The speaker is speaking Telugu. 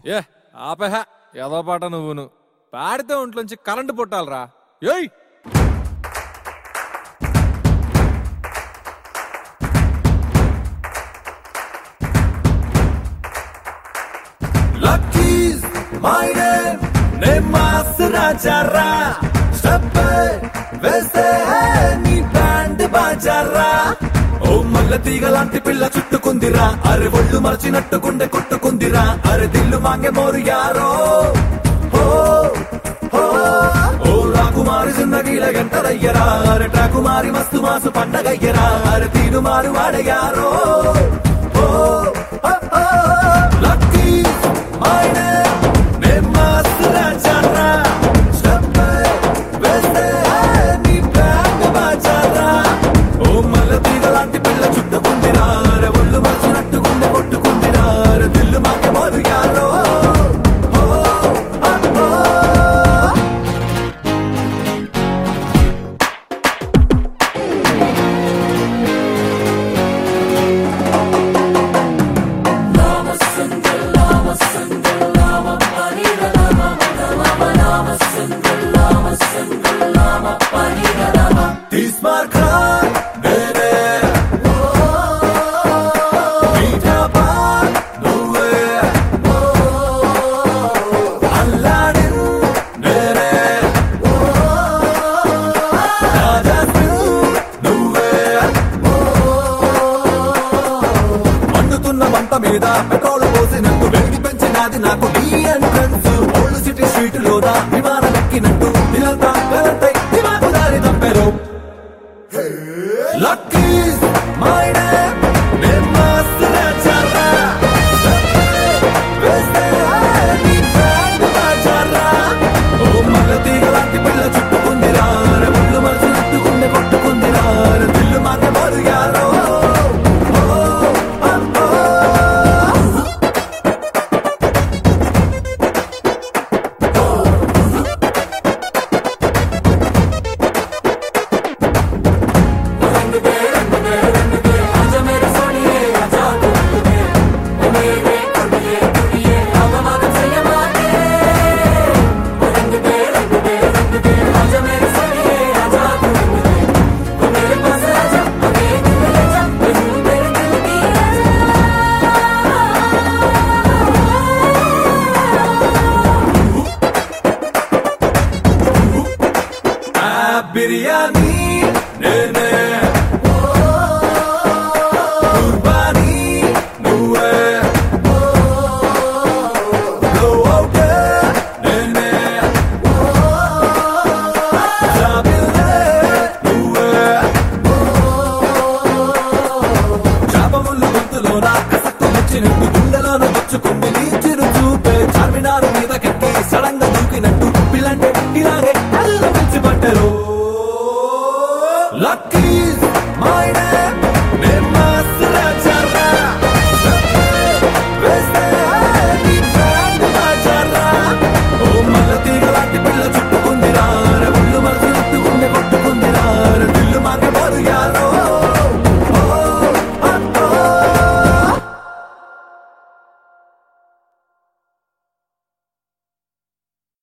ఏ ఆపహ ఏదో పాట నువ్వును పాడితే ఒంట్లోంచి కరెంటు పుట్టాలరా ఏయ్ lucky's my name name mass రాజారా స్టెప్ వేస్తే నీ బ్యాండ్ బాజారా ఓ మల్ల తీగ లాంటి పిల్ల చుట్టుకుందిరా అరే ఒళ్ళు మరచినట్టు గుండె కొట్టుకుందిరా అరే దిల్లు మాంగే మోరు యారో ఓ ఓ ఓ రాకుమారి జిందగీల ఎంతరయ్యరా అరే ట్రాకుమారి మస్తు మాసు పండగయ్యరా అరే తీను మారు వాడయారో ఓ ఓ, ఓ, lucky my name name mass రాజారా స్టెప్ వేస్తే నీ బ్యాండ్ బాజారా ఓ మల్ల తీగ లాంటి పిల్ల చుట్టుకుందిరా అరే ఒళ్ళు మరచినట్టు గుండె కొట్టుకుందిరా అరే దిల్లు మాకే మోరు యారో ఓ, ఓ, ఓ. తీసుమార్కా నేనే మీఠా పాన్ నువ్వే అల్లాడిన్ నేనే రాజాసిన్ నువ్వే మండుతున్న మంట మీద పెట్రోల్ పోసినట్టు వేడి పెంచినది నాకు నీ ఎంట్రన్స్ ఓల్డ్ సిటీ స్ట్రీట్ లోన విమానం ఎక్కినట్టు నిలంతా గలంతై దిమాకు దారి తప్పారు lucky's my name name master రాజారా వేస్తే నీ బ్రాండ్ రాజారా ఓ మల్ల తీగ లాంటి పిల్ల చుట్టుకుందిరా అరే ఒళ్ళు మనసు చుట్టుకుండే కొట్టుకుందిరా అరే దిల్లు మాకే మరు యారో ఓ, ఓ, ఓ. ఆ బిర్యానీ నేనే కుర్బానీ నువ్వే Go out నేనే జాబిల్లే నువ్వే చాపముళ్ళు గొంతులోన కసక్కు ముచ్చినట్టు గుండెలోన గుచ్చుకుంది నీ చిరు చూపే చార్మినారు మీద కెక్కి సడన్ గా దూకినట్టు పిల్లంటే ఇలాగే అల్లు పిలిచి పట్టారు లక్కీ